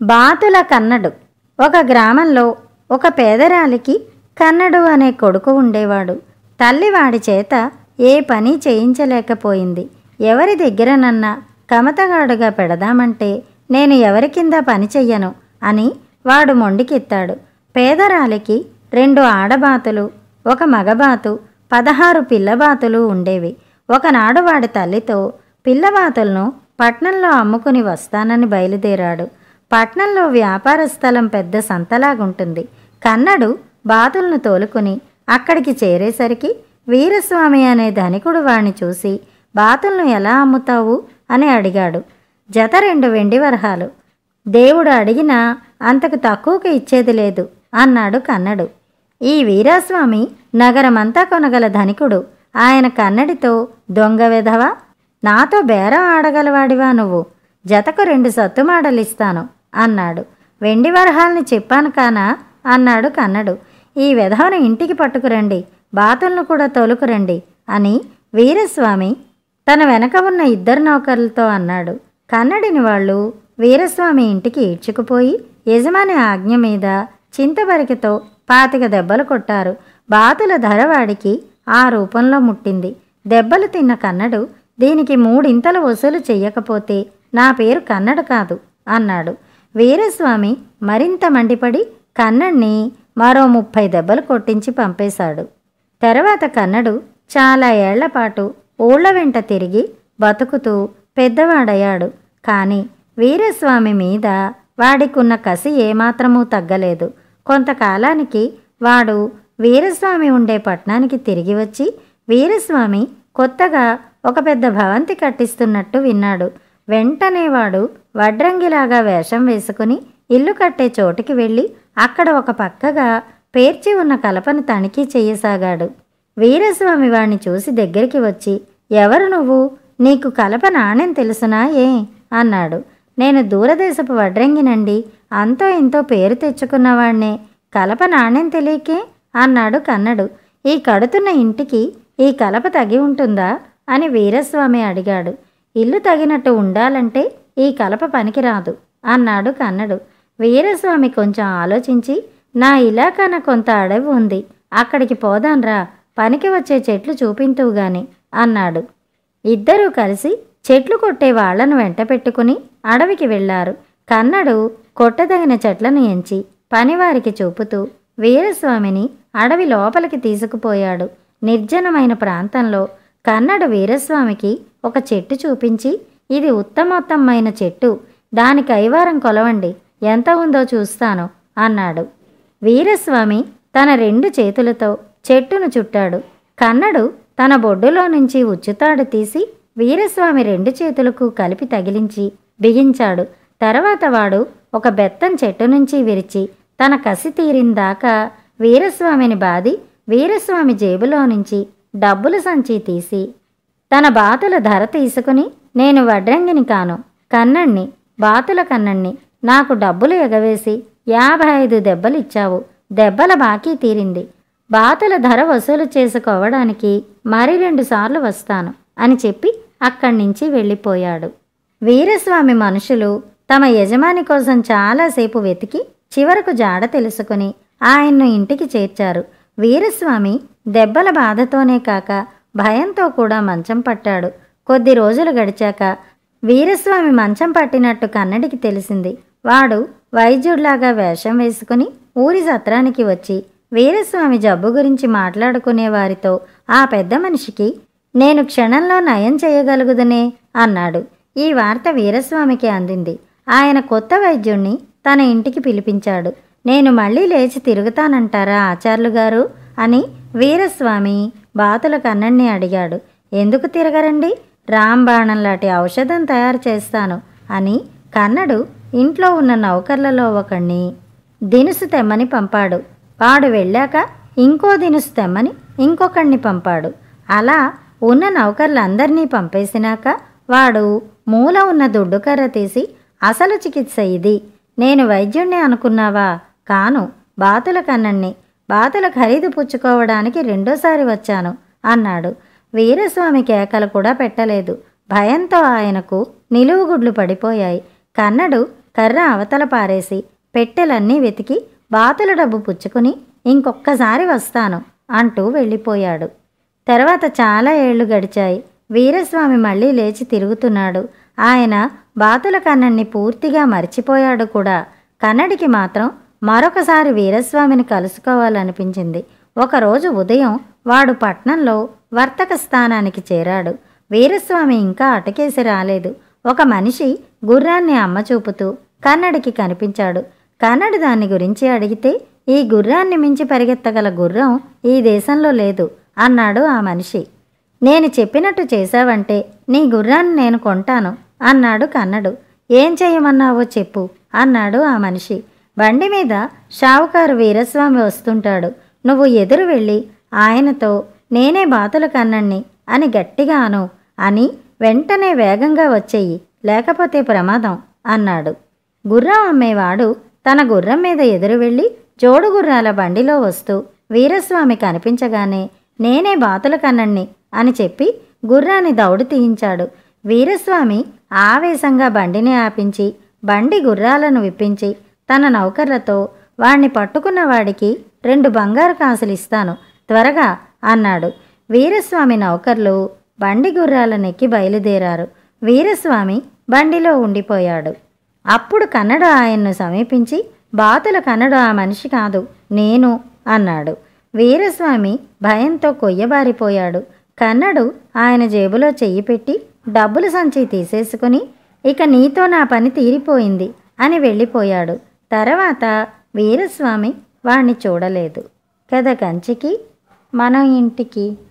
బాతుల కన్నడు ఒక గ్రామంలో ఒక పేదరాలికి కన్నడు అనే కొడుకు ఉండేవాడు తల్లి వాడి చేత ఏ పని చేయించలేకపోయింది ఎవరి దగ్గరనన్నా కమతగాడుగా పెడదామంటే నేను ఎవరి కింద పని చెయ్యను అని వాడు మొండికెత్తాడు పేదరాలికి రెండు ఆడబాతులు ఒక మగబాతు పదహారు పిల్లబాతులు ఉండేవి ఒకనాడు వాడి తల్లితో పిల్లబాతులను పట్నంలో అమ్ముకుని వస్తానని బయలుదేరాడు పట్నంలో వ్యాపార స్థలం పెద్ద సంతలాగుంటుంది కన్నడు బాతులను తోలుకుని అక్కడికి చేరేసరికి వీరస్వామి అనే ధనికుడు వాణ్ణి చూసి బాతులను ఎలా అమ్ముతావు అని అడిగాడు జత రెండు వెండి వరహాలు దేవుడు అడిగినా అంతకు తక్కువకి ఇచ్చేది లేదు అన్నాడు కన్నడు ఈ వీరాస్వామి నగరమంతా కొనగల ధనికుడు ఆయన కన్నడితో దొంగ విధవా నాతో బేరం ఆడగలవాడివా నువ్వు జతకు రెండు సత్తుమాడలిస్తాను అన్నాడు వెండి వరహాల్ని చెప్పాను కానా అన్నాడు కన్నడు ఈ విధవను ఇంటికి పట్టుకురండి బాతులను కూడా తోలుకురండి అని వీరస్వామి తన వెనక ఉన్న ఇద్దరు నౌకర్లతో అన్నాడు కన్నడిని వాళ్ళు వీరస్వామి ఇంటికి ఈడ్చుకుపోయి యజమాని ఆజ్ఞ మీద చింతబరికతో పాతిక దెబ్బలు కొట్టారు బాతుల ధర వాడికి ఆ రూపంలో ముట్టింది దెబ్బలు తిన్న కన్నడు దీనికి మూడింతలు వసూలు చెయ్యకపోతే నా పేరు కన్నడ కాదు అన్నాడు వీరస్వామి మరింత మండిపడి కన్నడ్ని మరో ముప్పై దెబ్బలు కొట్టించి పంపేశాడు తర్వాత కన్నడు చాలా ఏళ్లపాటు ఊళ్ళ వెంట తిరిగి బతుకుతూ పెద్దవాడయ్యాడు కానీ వీరస్వామి మీద వాడికున్న కసి ఏమాత్రమూ తగ్గలేదు కొంతకాలానికి వాడు వీరస్వామి ఉండే పట్నానికి తిరిగి వచ్చి వీరస్వామి కొత్తగా ఒక పెద్ద భవంతి కట్టిస్తున్నట్టు విన్నాడు వెంటనే వాడు వడ్రంగిలాగా వేషం వేసుకుని ఇల్లు కట్టే చోటికి వెళ్ళి అక్కడ ఒక పక్కగా పేర్చి ఉన్న కలపను తనిఖీ చెయ్యసాగాడు వీరస్వామి వాణ్ణి చూసి దగ్గరికి వచ్చి ఎవరు నువ్వు నీకు కలప నాణ్యం తెలుసునా ఏ అన్నాడు నేను దూరదేశపు వడ్రంగినండి అంతో ఇంతో పేరు తెచ్చుకున్నవాణ్ణే కలప నాణ్యం తెలియకే అన్నాడు కన్నడు ఈ కడుతున్న ఇంటికి ఈ కలప తగి ఉంటుందా అని వీరస్వామి అడిగాడు ఇల్లు తగినట్టు ఉండాలంటే ఈ కలప పనికిరాదు అన్నాడు కన్నడు వీరస్వామి కొంచెం ఆలోచించి నా ఇలాకాన కొంత అడవి ఉంది అక్కడికి పోదాన్రా పనికి వచ్చే చెట్లు చూపింతువు గాని అన్నాడు ఇద్దరూ కలిసి చెట్లు కొట్టే వాళ్లను వెంట పెట్టుకుని అడవికి వెళ్ళారు కన్నడు కొట్టదగిన చెట్లను ఎంచి పనివారికి చూపుతూ వీరస్వామిని అడవి లోపలికి తీసుకుపోయాడు నిర్జనమైన ప్రాంతంలో కన్నడు వీరస్వామికి ఒక చెట్టు చూపించి ఇది ఉత్తమోత్తమైన చెట్టు దాని కైవారం కొలవండి ఎంత ఉందో చూస్తాను అన్నాడు వీరస్వామి తన రెండు చేతులతో చెట్టును చుట్టాడు కన్నడు తన బొడ్డులో నుంచి ఉచ్చుతాడు తీసి వీరస్వామి రెండు చేతులకు కలిపి తగిలించి బిగించాడు తర్వాత వాడు ఒక బెత్తం చెట్టు నుంచి విరిచి తన కసి తీరిందాకా వీరస్వామిని బాది వీరస్వామి జేబులో నుంచి డబ్బుల సంచి తీసి తన బాతుల ధర తీసుకుని నేను వడ్రంగిని కాను కన్నణ్ణి బాతుల కన్నణ్ణి నాకు డబ్బులు ఎగవేసి యాభై ఐదు దెబ్బలు ఇచ్చావు దెబ్బల బాకీ తీరింది బాతుల ధర వసూలు చేసుకోవడానికి మరి రెండు సార్లు వస్తాను అని చెప్పి అక్కడి నుంచి వెళ్ళిపోయాడు వీరస్వామి మనుషులు తమ యజమాని కోసం చాలాసేపు వెతికి చివరకు జాడ తెలుసుకుని ఆయన్ను ఇంటికి చేర్చారు వీరస్వామి దెబ్బల బాధతోనే కాక భయంతో కూడా మంచం పట్టాడు కొద్ది రోజులు గడిచాక వీరస్వామి మంచం పట్టినట్టు కన్నడికి తెలిసింది వాడు వైద్యుడిలాగా వేషం వేసుకుని ఊరి సత్రానికి వచ్చి వీరస్వామి జబ్బు గురించి మాట్లాడుకునే వారితో ఆ పెద్ద మనిషికి నేను క్షణంలో నయం చేయగలుగుదనే అన్నాడు ఈ వార్త వీరస్వామికి అందింది ఆయన కొత్త వైద్యుణ్ణి తన ఇంటికి పిలిపించాడు నేను మళ్ళీ లేచి తిరుగుతానంటారా ఆచార్యులు గారు అని వీరస్వామి బాతుల కన్నణ్ణి అడిగాడు ఎందుకు తిరగరండి రాంబాణం లాంటి ఔషధం తయారు చేస్తాను అని కన్నడు ఇంట్లో ఉన్న నౌకర్లలో ఒకణ్ణి దినుసు తెమ్మని పంపాడు వాడు వెళ్ళాక ఇంకో దినుసు తెమ్మని ఇంకొకణ్ణి పంపాడు అలా ఉన్న నౌకర్లందరినీ పంపేసినాక వాడు మూల ఉన్న దుడ్డుకర్ర తీసి అసలు చికిత్స ఇది నేను వైద్యుణ్ణి అనుకున్నావా కాను బాతుల కన్నణ్ణి బాతుల ఖరీదు పుచ్చుకోవడానికి రెండోసారి వచ్చాను అన్నాడు వీరస్వామి కేకలు కూడా పెట్టలేదు భయంతో ఆయనకు నిలువుగుడ్లు పడిపోయాయి కన్నడు కర్ర అవతల పారేసి పెట్టెలన్నీ వెతికి బాతుల డబ్బు పుచ్చుకుని ఇంకొక్కసారి వస్తాను అంటూ వెళ్ళిపోయాడు తర్వాత చాలా ఏళ్లు గడిచాయి వీరస్వామి మళ్ళీ లేచి తిరుగుతున్నాడు ఆయన బాతుల కన్నన్ని పూర్తిగా మర్చిపోయాడు కూడా కన్నడికి మాత్రం మరొకసారి వీరస్వామిని కలుసుకోవాలనిపించింది ఒకరోజు ఉదయం వాడు పట్నంలో వర్తక స్థానానికి చేరాడు వీరస్వామి ఇంకా అటకేసి రాలేదు ఒక మనిషి గుర్రాన్ని అమ్మ చూపుతూ కన్నడికి కనిపించాడు కన్నడి దాన్ని గురించి అడిగితే ఈ గుర్రాన్ని మించి పరిగెత్తగల గుర్రం ఈ దేశంలో లేదు అన్నాడు ఆ మనిషి నేను చెప్పినట్టు చేశావంటే నీ గుర్రాన్ని నేను కొంటాను అన్నాడు కన్నడు ఏం చేయమన్నావో చెప్పు అన్నాడు ఆ మనిషి బండి మీద షావుకారు వీరస్వామి వస్తుంటాడు నువ్వు ఎదురు వెళ్ళి ఆయనతో నేనే బాతుల కన్నణ్ణి అని గట్టిగా అను అని వెంటనే వేగంగా వచ్చేయి లేకపోతే ప్రమాదం అన్నాడు గుర్రం అమ్మేవాడు తన గుర్రం మీద ఎదురు వెళ్ళి జోడు గుర్రాల బండిలో వస్తూ వీరస్వామి కనిపించగానే నేనే బాతుల కన్నణ్ణి అని చెప్పి గుర్రాన్ని దౌడు తీయించాడు వీరస్వామి ఆవేశంగా బండిని ఆపించి బండి గుర్రాలను విప్పించి తన నౌకర్లతో వాణ్ణి పట్టుకున్న వాడికి రెండు బంగారు కాసులు ఇస్తాను త్వరగా అన్నాడు వీరస్వామి నౌకర్లు బండి గుర్రాలనెక్కి బయలుదేరారు వీరస్వామి బండిలో ఉండిపోయాడు అప్పుడు కన్నడ ఆయన్ను సమీపించి బాతుల కన్నడ ఆ మనిషి కాదు నేను అన్నాడు వీరస్వామి భయంతో కొయ్యబారిపోయాడు కన్నడు ఆయన జేబులో చెయ్యి పెట్టి డబ్బుల సంచి తీసేసుకుని ఇక నీతో నా పని తీరిపోయింది అని వెళ్ళిపోయాడు తర్వాత వీరస్వామి వాణ్ణి చూడలేదు కథ కంచికి మన ఇంటికి